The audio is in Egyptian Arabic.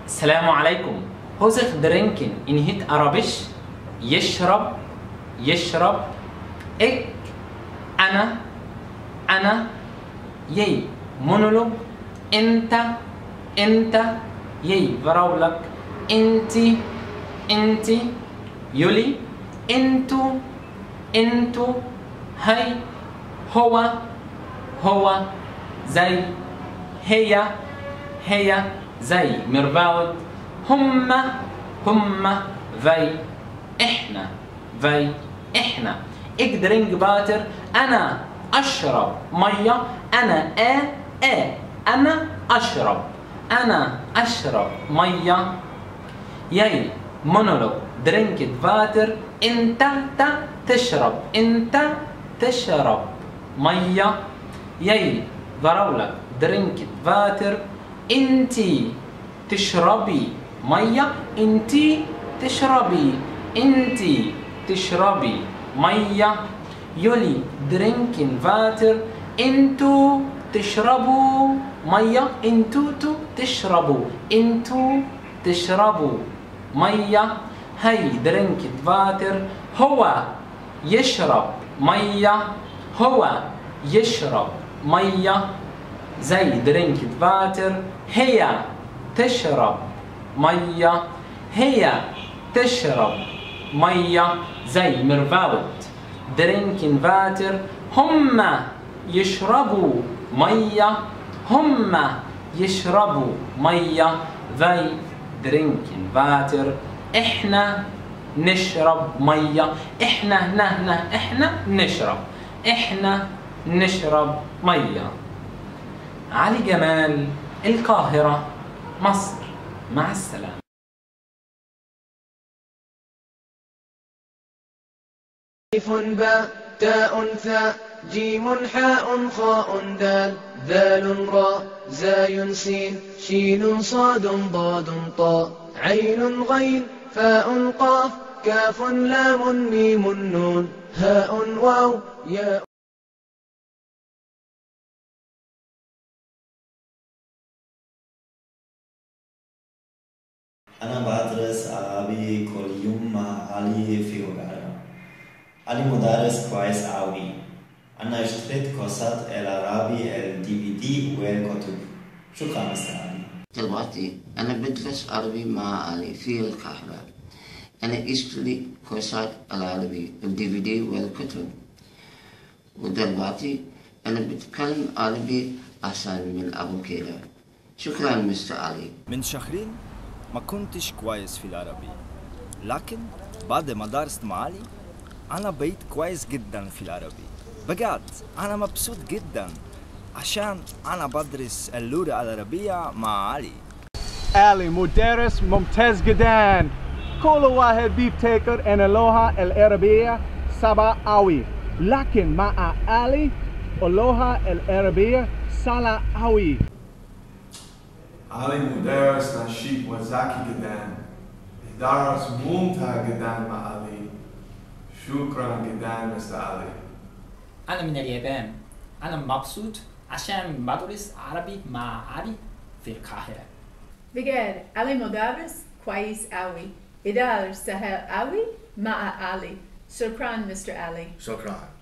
السلام عليكم هو sich drinken in hit Arabisch يشرب يشرب ik أنا أنا يي مونولوج أنت أنت يي براولك أنتي أنتي يولي أنتو أنتو هاي هو هو زي هي هي زي ميرفاوت هم هم ذي احنا ذي احنا اقدرينج باتر انا اشرب ميه انا ا ا انا اشرب انا اشرب ميه ياي مونولوج درينكت فاتر انت تا تشرب انت تشرب ميه ياي ضرولك درينكت فاتر انتي تشربي ميه انتي تشربي انتي تشربي ميه يولي درينكن فاتر انتو تشربوا ميه انتو تو تشربوا انتو تشربوا ميه هي درينكت فاتر هو يشرب ميه هو يشرب ميه زي درينكت فاتر هي تشرب ميه هي تشرب ميه زي ميرفاوت درينكن فاتر هم يشربوا ميه هم يشربوا ميه ذي درينكن فاتر احنا نشرب ميه احنا نهنا احنا نشرب احنا نشرب ميه علي جمال القاهرة مصر مع السلامة ألف باء تاء ثاء جيم حاء خاء دال ذال راء زاي سين شين صاد ضاد طاء عين غين فاء قاف كاف لام ميم نون هاء واو ياء أنا بدرس عربي كل يوم مع علي في أوغندا. علي مدرس كويس أوي. أنا اشتريت كورسات العربي الدي في دي والكتب. شكرا مستر علي. دلوقتي أنا بدرس عربي مع علي في القاهرة أنا أشتري كورسات العربي الدي في دي والكتب ودلوقتي أنا بتكلم عربي أحسن من قبل كده شكرا مستر علي من شهرين ما كنتش كويس في العربي لكن بعد ما درست مع علي أنا بقيت كويس جدا في العربي بجد أنا مبسوط جدا عشان أنا بدرس اللغة العربية مع علي علي مدرس ممتاز جدا كل واحد بيفتكر ان اللغة العربية صعبة أوي لكن مع علي اللغة العربية سهلة أوي علي مدرس نشيط وذكي جدا الدرس ممتع جدا مع علي شكرا جدا مستر علي أنا من اليابان أنا مبسوط عشان بدرس عربي مع علي في القاهرة بجد علي مدرس كويس أوي إدارة سهل أوي مع علي شكرا مستر علي شكرا